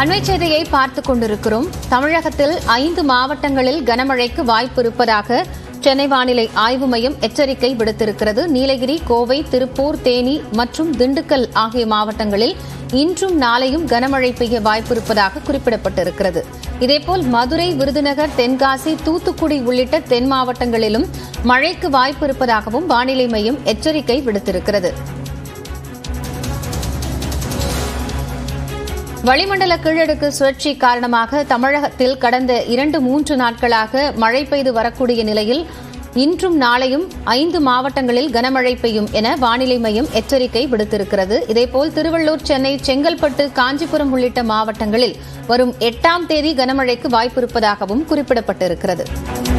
அண்மை செய்தியை பார்த்துக் கொண்டிருக்கிறோம் தமிழகத்தில் ஐந்து மாவட்டங்களில் கனமழைக்கு வாய்ப்பு இருப்பதாக சென்னை வானிலை ஆய்வு மையம் எச்சரிக்கை விடுத்திருக்கிறது நீலகிரி கோவை திருப்பூர் தேனி மற்றும் திண்டுக்கல் ஆகிய மாவட்டங்களில் இன்றும் நாளையும் கனமழை பெய்ய வாய்ப்பு இருப்பதாக குறிப்பிடப்பட்டிருக்கிறது இதேபோல் மதுரை விருதுநகர் தென்காசி தூத்துக்குடி உள்ளிட்ட தென் மாவட்டங்களிலும் மழைக்கு வாய்ப்பு இருப்பதாகவும் வானிலை மையம் எச்சரிக்கை விடுத்திருக்கிறது வளிமண்டல கீழடுக்கு சுழற்சி காரணமாக தமிழகத்தில் கடந்த இரண்டு மூன்று நாட்களாக மழை பெய்து வரக்கூடிய நிலையில் இன்றும் நாளையும் ஐந்து மாவட்டங்களில் கனமழை பெய்யும் என வானிலை மையம் எச்சரிக்கை விடுத்திருக்கிறது இதேபோல் திருவள்ளூர் சென்னை செங்கல்பட்டு காஞ்சிபுரம் உள்ளிட்ட மாவட்டங்களில் வரும் எட்டாம் தேதி கனமழைக்கு வாய்ப்பு இருப்பதாகவும் குறிப்பிடப்பட்டிருக்கிறது